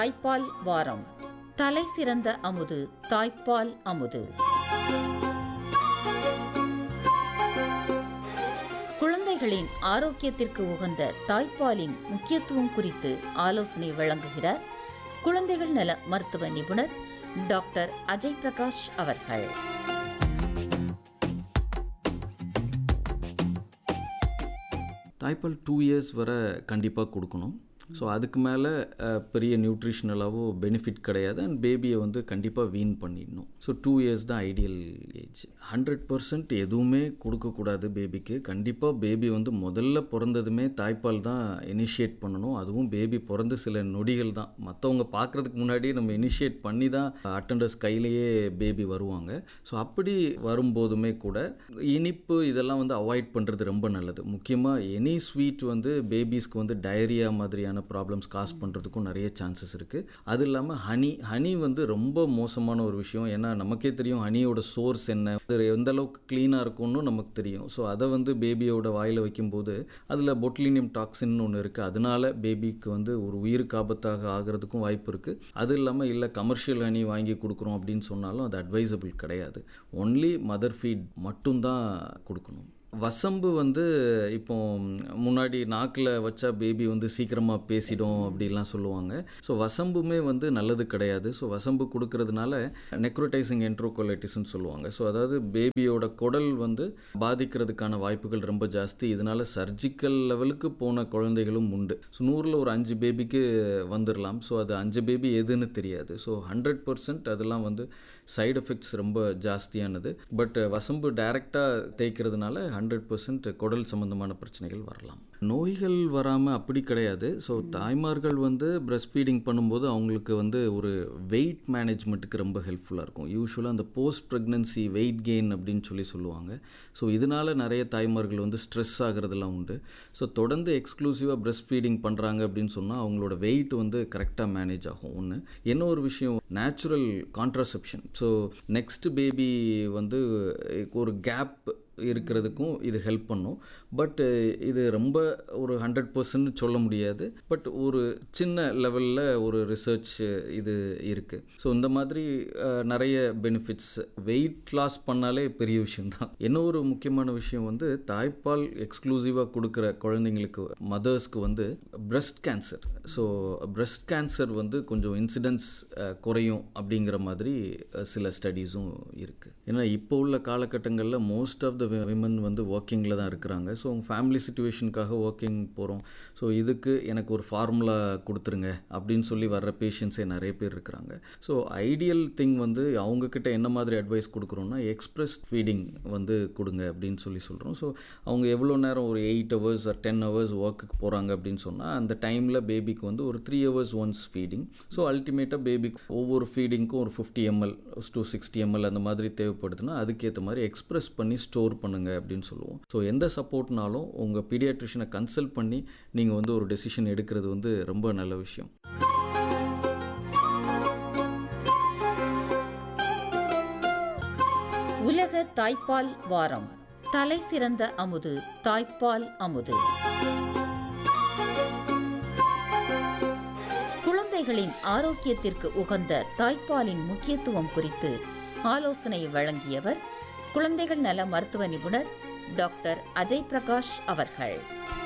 தாய்ப்பால் வாரம் தலை சிறந்த அமுது தாய்ப்பால் அமுது குழந்தைகளின் ஆரோக்கியத்திற்கு உகந்த தாய்ப்பாலின் முக்கியத்துவம் குறித்து ஆலோசனை வழங்குகிறார் குழந்தைகள் நல மருத்துவ நிபுணர் டாக்டர் அஜய் பிரகாஷ் அவர்கள் தாய்ப்பால் டூ இயர்ஸ் வரை கண்டிப்பாக கொடுக்கணும் ஸோ அதுக்கு மேலே பெரிய நியூட்ரிஷனலாவோ பெனிஃபிட் கிடையாது அண்ட் பேபியை வந்து கண்டிப்பாக வீன் பண்ணிடணும் ஸோ டூ இயர்ஸ் தான் ஐடியல் ஏஜ் ஹண்ட்ரட் பர்சன்ட் எதுவுமே கொடுக்கக்கூடாது பேபிக்கு கண்டிப்பாக பேபி வந்து முதல்ல பிறந்ததுமே தாய்ப்பால் தான் இனிஷியேட் பண்ணணும் அதுவும் பேபி பிறந்த சில நொடிகள் தான் மற்றவங்க பார்க்குறதுக்கு முன்னாடி நம்ம இனிஷியேட் பண்ணி தான் அட்டண்டர்ஸ் கையிலேயே பேபி வருவாங்க ஸோ அப்படி வரும்போதுமே கூட இனிப்பு இதெல்லாம் வந்து அவாய்ட் பண்ணுறது ரொம்ப நல்லது முக்கியமாக எனி ஸ்வீட் வந்து பேபிஸ்க்கு வந்து டயரியா மாதிரியான ப்ராப்ளம்ஸ் காஸ் பண்ணுறதுக்கும் நிறைய சான்சஸ் இருக்குது அது இல்லாமல் ஹனி ஹனி வந்து ரொம்ப மோசமான ஒரு விஷயம் ஏன்னா நமக்கே தெரியும் ஹனியோட சோர்ஸ் என்ன அது எந்த அளவுக்கு க்ளீனாக இருக்கும்னு நமக்கு தெரியும் ஸோ அதை வந்து பேபியோட வாயில் வைக்கும்போது அதில் பொட்லினியம் டாக்ஸின் ஒன்று இருக்குது அதனால பேபிக்கு வந்து ஒரு உயிருக்கு ஆபத்தாக ஆகிறதுக்கும் வாய்ப்பு இருக்குது அது இல்லாமல் இல்லை கமர்ஷியல் ஹனி வாங்கி கொடுக்குறோம் அப்படின்னு சொன்னாலும் அது அட்வைசபிள் கிடையாது ஒன்லி மதர் ஃபீட் மட்டும்தான் கொடுக்கணும் வசம்பு வந்து இப்போ முன்னாடி நாக்கில் வச்சா பேபி வந்து சீக்கிரமாக பேசிடும் அப்படிலாம் சொல்லுவாங்க ஸோ வசம்புமே வந்து நல்லது கிடையாது ஸோ வசம்பு கொடுக்கறதுனால நெக்ரோடைசிங் என்ட்ரோகோலைட்டிஸ்னு சொல்லுவாங்க ஸோ அதாவது பேபியோட குடல் வந்து பாதிக்கிறதுக்கான வாய்ப்புகள் ரொம்ப ஜாஸ்தி இதனால சர்ஜிக்கல் லெவலுக்கு போன குழந்தைகளும் உண்டு ஸோ நூறில் ஒரு அஞ்சு பேபிக்கு வந்துடலாம் ஸோ அது அஞ்சு பேபி எதுன்னு தெரியாது ஸோ ஹண்ட்ரட் பர்சன்ட் அதெல்லாம் வந்து சைடு எஃபெக்ட்ஸ் ரொம்ப ஜாஸ்தியானது பட் வசம்பு டைரெக்டாக தேய்க்கிறதுனால ஹண்ட்ரட் பர்சன்ட் குடல் சம்மந்தமான பிரச்சனைகள் வரலாம் நோய்கள் வராமல் அப்படி கிடையாது ஸோ தாய்மார்கள் வந்து பிரஸ்ட் ஃபீடிங் பண்ணும்போது அவங்களுக்கு வந்து ஒரு வெயிட் மேனேஜ்மெண்ட்டுக்கு ரொம்ப ஹெல்ப்ஃபுல்லாக இருக்கும் யூஸ்வலாக அந்த போஸ்ட் ப்ரெக்னன்சி வெயிட் கெயின் அப்படின்னு சொல்லி சொல்லுவாங்க ஸோ இதனால் நிறைய தாய்மார்கள் வந்து ஸ்ட்ரெஸ் ஆகிறதுலாம் உண்டு ஸோ தொடர்ந்து எக்ஸ்க்ளூசிவாக பிரஸ்ட் ஃபீடிங் பண்ணுறாங்க அப்படின்னு சொன்னால் அவங்களோட வெயிட் வந்து கரெக்டாக மேனேஜ் ஆகும் ஒன்று என்ன ஒரு விஷயம் natural contraception so next baby வந்து ஒரு கேப் இருக்கிறதுக்கும் இது ஹெல்ப் பண்ணும் பட் இது ரொம்ப ஒரு ஹண்ட்ரட் பர்சன்ட் சொல்ல முடியாது பட் ஒரு சின்ன லெவலில் ஒரு ரிசர்ச் இது இருக்குது ஸோ இந்த மாதிரி நிறைய பெனிஃபிட்ஸ் வெயிட் லாஸ் பண்ணாலே பெரிய விஷயம்தான் என்ன ஒரு முக்கியமான விஷயம் வந்து தாய்ப்பால் எக்ஸ்க்ளூசிவாக கொடுக்குற குழந்தைங்களுக்கு மதர்ஸ்க்கு வந்து breast cancer so breast cancer வந்து கொஞ்சம் இன்சிடென்ட்ஸ் குறையும் அப்படிங்கிற மாதிரி சில ஸ்டடீஸும் இருக்குது ஏன்னா இப்போ உள்ள காலகட்டங்களில் மோஸ்ட் ஆஃப் த விமன் வந்து ஒர்க்கிங்கில் தான் இருக்கிறாங்க ஸோ அவங்க ஃபேமிலி சுச்சுவேஷனுக்காக ஒர்க்கிங் போகிறோம் ஸோ இதுக்கு எனக்கு ஒரு ஃபார்முலா கொடுத்துருங்க அப்படின்னு சொல்லி வர்ற பேஷண்ட்ஸே நிறைய பேர் இருக்கிறாங்க ஸோ ஐடியல் திங் வந்து அவங்கக்கிட்ட என்ன மாதிரி அட்வைஸ் கொடுக்குறோன்னா எக்ஸ்ப்ரெஸ் ஃபீடிங் வந்து கொடுங்க அப்படின்னு சொல்லி சொல்கிறோம் ஸோ அவங்க எவ்வளோ நேரம் ஒரு eight hours or ten hours ஒர்க்குக்கு போகிறாங்க அப்படின்னு சொன்னால் அந்த டைமில் பேபிக்கு வந்து ஒரு three hours once feeding so அல்டிமேட்டாக பேபிக்கு ஒவ்வொரு ஃபீடிங்க்கும் ஒரு fifty ML to sixty ML அந்த மாதிரி தேவைப்படுதுன்னா அதுக்கேற்ற மாதிரி எக்ஸ்ப்ரெஸ் பண்ணி ஸ்டோர் பண்ணுங்க அப்படின்னு சொல்லுவோம் ஸோ எந்த சப்போர்ட்னாலும் உங்கள் பீடியாட்ரிஷனை கன்சல்ட் பண்ணி நீங்கள் வந்து ஒரு டெசிஷன் எடுக்கிறது வந்து ரொம்ப நல்ல விஷயம் உலக தாய்ப்பால் வாரம் தலை சிறந்த அமுது தாய்ப்பால் அமுது குழந்தைகளின் ஆரோக்கியத்திற்கு உகந்த தாய்ப்பாலின் முக்கியத்துவம் குறித்து ஆலோசனை வழங்கியவர் குழந்தைகள் நல மருத்துவ நிபுணர் டாக்டர் அஜய் பிரகாஷ் அவர்கள்